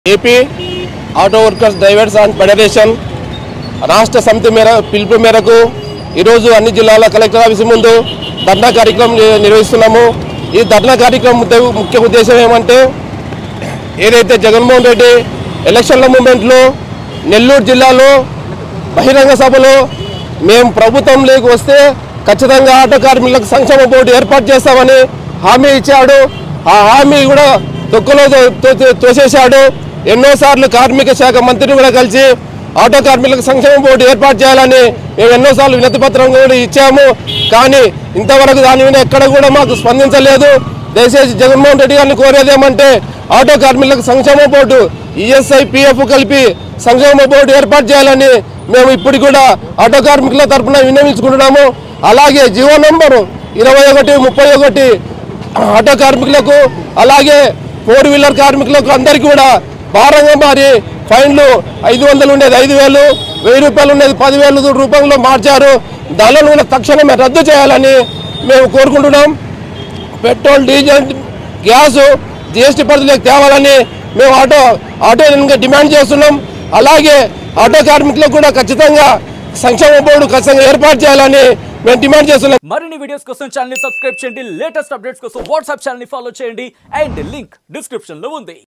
AP auto workers drivers and federation రాష్ట్ర సమితి మేర పిలుపు మేరకు ఈరోజు అన్ని జిల్లాల కలెక్టర్ ఆఫీస్ ముందు ధర్నా కార్యక్రమం ని- నిర్వహిస్తున్నాము ఈ ధర్నా కార్యక్రమం ముఖ్య- ముఖ్య ఉద్దేశం ఏమంటే ఏదైతే జగన్మోహన్ రెడ్డి ఎలక్షన్ల మూమెంట్లో నెల్లూరు జిల్లాలో బహిరంగ సభలో మేము ప్రభుత్వంలోకి వస్తే ఖచ్చితంగా ఆటో కార్మికులకు సంక్షేమ బోర్డు ఏర్పాటు చేస్తామని హామీ ఇచ్చాడు ఆ హామీ కూడా తొక్కులో తో- తో- తో- తోసేశాడు ఎన్నోసార్లు కార్మిక శాఖ మంత్రిని కూడా కలిసి ఆటో కార్మికులకు సంక్షేమ బోర్డు ఏర్పాటు చేయాలని మేము ఎన్నోసార్లు వినతి పత్రం కూడా ఇచ్చాము కానీ ఇంతవరకు దాని మీద ఎక్కడ కూడా మాకు స్పందించలేదు దయచేసి జగన్మోహన్ రెడ్డి గారిని కోరేది ఏమంటే ఆటో కార్మికులకు సంక్షేమ బోర్డు ఈఎస్ఐ పిఎఫ్ కలిపి సంక్షేమ బోర్డు ఏర్పాటు చేయాలని మేము ఇప్పుడు కూడా ఆటో కార్మికుల తరఫున విన్నవించుకుంటున్నాము అలాగే జీవో నంబరు ఇరవై ఒకటి ముప్పై ఒకటి ఆటో కార్మికులకు అలాగే ఫోర్ వీలర్ కార్మికులకు అందరికీ కూడా భారంగా మారి ఫైన్లు ఐదు వందలు ఉండేది ఐదు వేలు వెయ్యి రూపాయలు ఉండేది పదివేలు రూపంలో మార్చారు దానిని కూడా తక్షణమే రద్దు చేయాలని మేము కోరుకుంటున్నాం పెట్రోల్ డీజిల్ గ్యాస్ జిఎస్టీ పరిధిలోకి తేవాలని మేము ఆటో ఆటో యూనియన్గా డిమాండ్ చేస్తున్నాం అలాగే ఆటో కార్మికులకు కూడా ఖచ్చితంగా సంక్షేమ బోర్డు ఖచ్చితంగా ఏర్పాటు చేయాలని మేము డిమాండ్ చేస్తున్నాం మరిన్ని వీడియోస్ కోసం ఛానల్ ని సబ్స్క్రైబ్ చేయండి లేటెస్ట్ అప్డేట్స్ కోసం వాట్సాప్ ఛానల్ ని ఫాలో చేయండి అండ్ లింక్ డిస్క్రిప్షన్ లో ఉంది